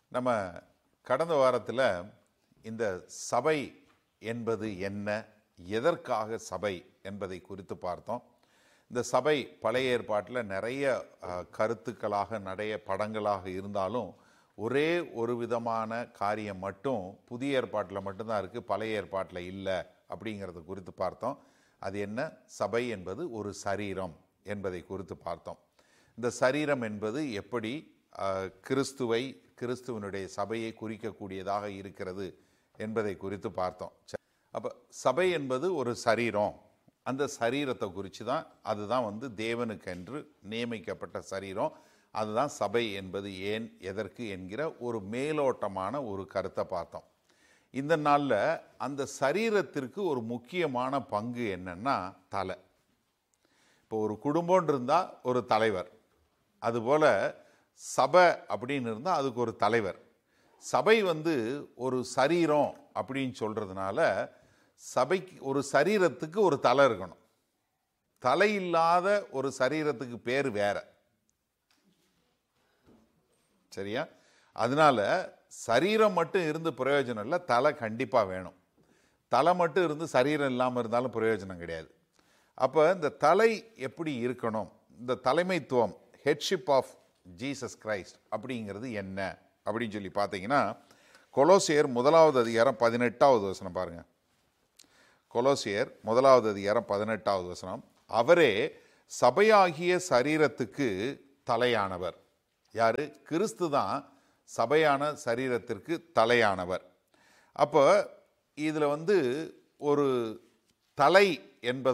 நம்ம கடந்த வாரத்தில் இந்த சபை என்பது என்ன எதற்காக சபை என்பதை குறித்து பார்த்தோம் இந்த சபை பழைய ஏற்பாட்டில் நிறைய அஹ், கருத்துக்களாக நிறைய படங்களாக இருந்தாலும் ஒரே ஒரு விதமான காரியம் மட்டும் புதிய ஏற்பாட்டில் மட்டும்தான் இருக்குது பழைய ஏற்பாட்டில் இல்லை அப்படிங்கிறத குறித்து பார்த்தோம் அது என்ன சபை என்பது ஒரு சரீரம் என்பதை குறித்து பார்த்தோம் இந்த சரீரம் என்பது எப்படி அஹ், கிறிஸ்துவை கிறிஸ்துவனுடைய சபையை குறிக்கக்கூடியதாக இருக்கிறது என்பதை குறித்து பார்த்தோம் சரி. அப்போ சபை என்பது ஒரு சரீரம் அந்த சரீரத்தை குறித்து தான் அதுதான் வந்து தேவனுக்கென்று நியமிக்கப்பட்ட சரீரம் அதுதான் சபை என்பது ஏன் எதற்கு என்கிற ஒரு மேலோட்டமான ஒரு கருத்தை பார்த்தோம் இந்த நாளில் அந்த சரீரத்திற்கு ஒரு முக்கியமான பங்கு என்னன்னா தலை இப்போ ஒரு குடும்பம்னு இருந்தால் ஒரு தலைவர் அதுபோல் சபை அப்படின்னு இருந்தால் அதுக்கு ஒரு தலைவர் சபை வந்து ஒரு சரீரம் அப்படின்னு சொல்கிறதுனால சபைக்கு ஒரு சரீரத்துக்கு ஒரு தலை இருக்கணும் தலை இல்லாத ஒரு சரீரத்துக்கு பேர் வேற சரியா அதனால சரீரம் மட்டும் இருந்து பிரயோஜனம் இல்லை தலை கண்டிப்பாக வேணும் தலை மட்டும் இருந்து சரீரம் இல்லாமல் இருந்தாலும் பிரயோஜனம் கிடையாது அப்போ இந்த தலை எப்படி இருக்கணும் இந்த தலைமைத்துவம் ஹெட்ஷிப் ஆஃப் ஜீசஸ் கிரைஸ்ட் அப்படிங்கிறது என்ன அப்படின்னு சொல்லி பார்த்தீங்கன்னா கொலோசியர் முதலாவது அதிகாரம் பதினெட்டாவது வசனம் பாருங்க கொலோசியர் முதலாவது அதிகாரம் பதினெட்டாவது வசனம் அவரே சபையாகிய சரீரத்துக்கு தலையானவர் யாரு கிறிஸ்து தான் சபையான சரீரத்திற்கு தலையானவர் அப்போ இதில் வந்து ஒரு தலை என்பது